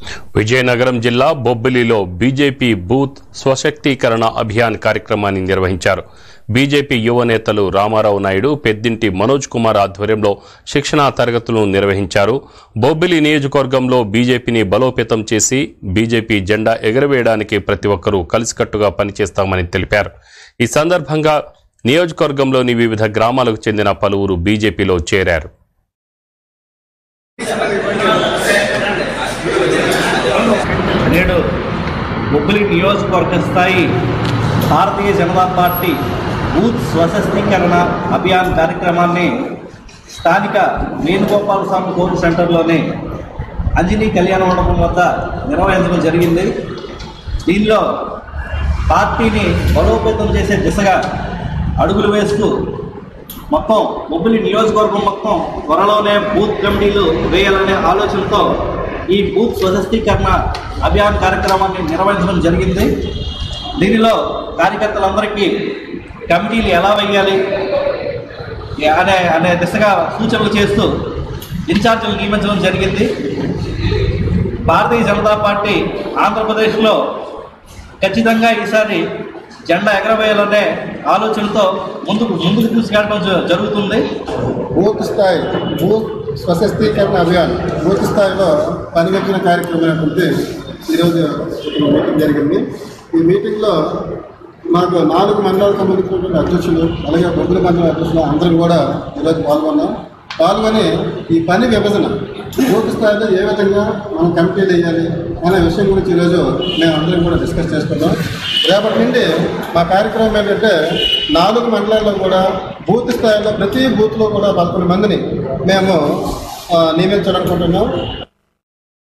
విజయనగరం జిల్లా బొబ్బిలిలో BJP booth స్వశక్తీకరణ అభియాన్ కార్యక్రమాన్ని నిర్వహించారు బీజేపీ యువ నేతలు రామారావు నాయుడు పెద్దింటి మనోజ్ కుమార్ ఆధ్వర్యంలో శిక్షణా తరగతులను నిర్వహించారు బొబ్బిలి నియోజకవర్గంలో బీజేపీని బలోపేతం చేసి బీజేపీ జెండా ఎగరవేయడానికి ప్రతి ఒక్కరూ కలిసికట్టుగా పనిచేస్తామని తెలిపారు ఈ సందర్భంగా నియోజకవర్గంలోని వివిధ గ్రామాలకు చెందిన పలువురు బీజేపీలో చేరారు నేడు బొబ్బిలి నియోజకవర్గ స్థాయి భారతీయ జనతా పార్టీ బూత్ స్వశస్త్రీకరణ అభియాన్ కార్యక్రమాన్ని స్థానిక వేణుగోపాల స్వామి కోర్టు సెంటర్లోని అంజనీ కళ్యాణ మండపం వద్ద నిర్వహించడం జరిగింది దీనిలో పార్టీని బలోపేతం చేసే దిశగా అడుగులు వేస్తూ మొత్తం బొబ్బిలి నియోజకవర్గం మొత్తం త్వరలోనే బూత్ కమిటీలు వేయాలనే ఆలోచనతో ఈ బూత్ స్వశస్టీకరణ అభియాన్ కార్యక్రమాన్ని నిర్వహించడం జరిగింది దీనిలో కార్యకర్తలందరికీ కమిటీలు ఎలా వేయాలి అనే అనే దిశగా సూచనలు చేస్తూ ఇన్ఛార్జీలు నియమించడం జరిగింది భారతీయ జనతా పార్టీ ఆంధ్రప్రదేశ్లో ఖచ్చితంగా ఈసారి జెండా ఎగరవేయాలనే ఆలోచనతో ముందుకు ముందుకు తీసుకెళ్ళడం జ- జరుగుతుంది బూత్ స్థాయి బూత్ స్వశస్తీకరణ అభియాన్ బూత్ స్థాయిలో పనిగట్టిన కార్యక్రమం అనేటువంటి ఈరోజు ఇక్కడ మీటింగ్ జరిగింది ఈ మీటింగ్లో మాకు నాలుగు మండలాలకు సంబంధించినటువంటి అధ్యక్షులు అలాగే బొబ్బుల మండల అధ్యక్షులు అందరం కూడా ఈరోజు పాల్గొన్నాం పాల్గొని ఈ పని విభజన బూత్ స్థాయిలో ఏ విధంగా మనం కమిటీలు వేయాలి అనే విషయం గురించి ఈరోజు మేము అందరం కూడా డిస్కస్ చేసుకున్నాం రేపటి నుండి మా కార్యక్రమం ఏంటంటే నాలుగు మండలాల్లో కూడా బూత్ స్థాయిలో ప్రతి బూత్లో కూడా పదకొండు మందిని మేము ఆ, నియమించాలనుకుంటున్నాం